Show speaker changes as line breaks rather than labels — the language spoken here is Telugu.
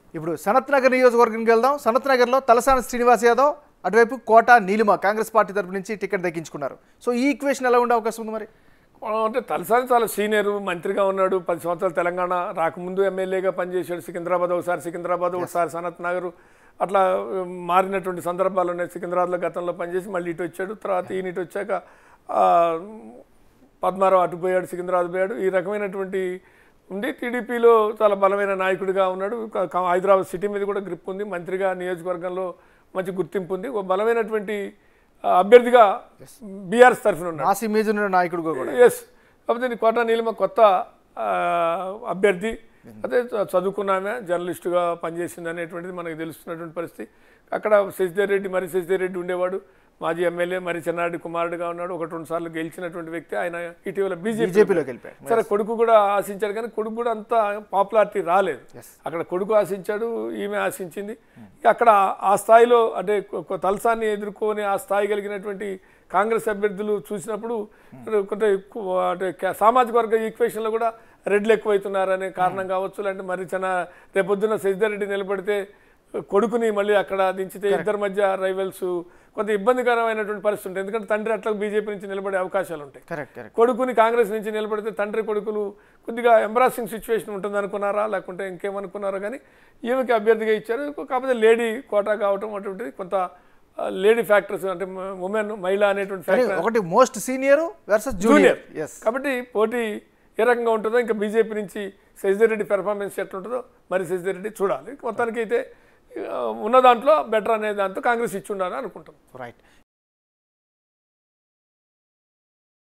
ఇప్పుడు సనత్ నగర్ నియోజకవర్గంకి వెళ్దాం సనత్ నగర్లో తలసాని శ్రీనివాస్ యాదవ్ అటువైపు కోట నీలిమ కాంగ్రెస్ పార్టీ తరపు నుంచి టికెట్ దక్కించుకున్నారు సో ఈ ఈక్వేషన్ ఎలా ఉండే అవకాశం ఉంది మరి
అంటే తలసాని చాలా సీనియర్ మంత్రిగా ఉన్నాడు పది సంవత్సరాలు తెలంగాణ రాకముందు ఎమ్మెల్యేగా పనిచేశాడు సికింద్రాబాద్ ఒకసారి సికింద్రాబాద్ ఒకసారి సనత్ నగర్ అట్లా ఉమ్, మారినటువంటి సందర్భాలు ఉన్నాయి సికింద్రాబాద్లో గతంలో పనిచేసి మళ్ళీ ఇటు వచ్చాడు తర్వాత ఈయన ఇటు వచ్చాక ఆ, పద్మారావు అటు పోయాడు సికింద్రాబాద్ పోయాడు ఈ రకమైనటువంటి ఉండి టీడీపీలో చాలా బలమైన నాయకుడిగా ఉన్నాడు క- క- హైదరాబాద్ సిటీ మీద కూడా గ్రిప్ ఉంది మంత్రిగా నియోజకవర్గంలో మంచి గుర్తింపు ఉంది ఒక బలమైనటువంటి ఆ, అభ్యర్థిగా బీఆర్ఎస్ తరఫున ఉన్నాడు
మాస్ ఇమేజ్ ఉన్న నాయకుడుగా కూడా
ఎస్ కాకపోతే నీ కోట నీలిమ కొత్త ఆ, అభ్యర్థి అదే చ- చదువుకున్నామే జర్నలిస్టుగా పనిచేసింది అనేటువంటిది మనకు తెలుస్తున్నటువంటి పరిస్థితి అక్కడ శశిధర్ రెడ్డి మరి శశిధర్ రెడ్డి ఉండేవాడు మాజీ ఎమ్మెల్యే మరి చెన్నారెడ్డి కుమారుడుగా ఉన్నాడు ఒకటి రెండు సార్లు గెలిచినటువంటి వ్యక్తి ఆయన ఇటీవల బీజేపీ
బీజేపీలోకి వెళ్ళిపోయాడు
సరే కొడుకు కూడా ఆశించాడు కానీ కొడుకు కూడా అంత పాపులారిటీ రాలేదు అక్కడ కొడుకు ఆశించాడు ఈమె ఆశించింది అక్కడ ఆ స్థాయిలో అంటే కొ- కొ- తలసాన్ని ఎదుర్కొని ఆ స్థాయి కలిగినటువంటి కాంగ్రెస్ అభ్యర్థులు చూసినప్పుడు కొంత ఎక్కువ అంటే క- సామాజిక వర్గ ఈక్వేషన్లో కూడా రెడ్లు ఎక్కువైతున్నారనే కారణం కావచ్చు లేదంటే మరి చిన్న రేపొద్దున శశిధర్ రెడ్డి నిలబడితే కొడుకుని మళ్ళీ అక్కడ దించితే ఇద్దరి మధ్య రైవల్స్ కొంత ఇబ్బందికరమైనటువంటి పరిస్థితి ఉంటుంది ఎందుకంటే తండ్రి అట్లా బీజేపీ నుంచి నిలబడే అవకాశాలు ఉంటాయి
కరెక్ట్ కరెక్ట్
కొడుకుని కాంగ్రెస్ నుంచి నిలబడితే తండ్రి కొడుకులు కొద్దిగా ఎంబ్రాసింగ్ సిచ్యువేషన్ ఉంటుంది అనుకున్నారా లేకుంటే ఇంకేమనుకున్నారా కానీ ఈమెకి అభ్యర్థిగా ఇచ్చారు కాకపోతే లేడీ కోటా కావటం అటువంటిది కొంత లేడీ ఫ్యాక్టర్స్ అంటే ఉమెన్ మహిళ అనేటువంటి
కానీ
ఫ్యాక్టర్
ఒకటి most senior versus
junior
junior ఎస్
కాబట్టి పోటీ ఏ రకంగా ఉంటుందో ఇంకా బీజేపీ నుంచి శశిధర్ రెడ్డి పెర్ఫార్మెన్స్ ఎట్లుంటుందో మరి శశిధర్ రెడ్డి చూడాలి మొత్తానికి అయితే ఆ, ఉన్న దాంట్లో బెటర్ అనే దాంతో కాంగ్రెస్ ఇచ్చి ఉండాలని అనుకుంటాం
రైట్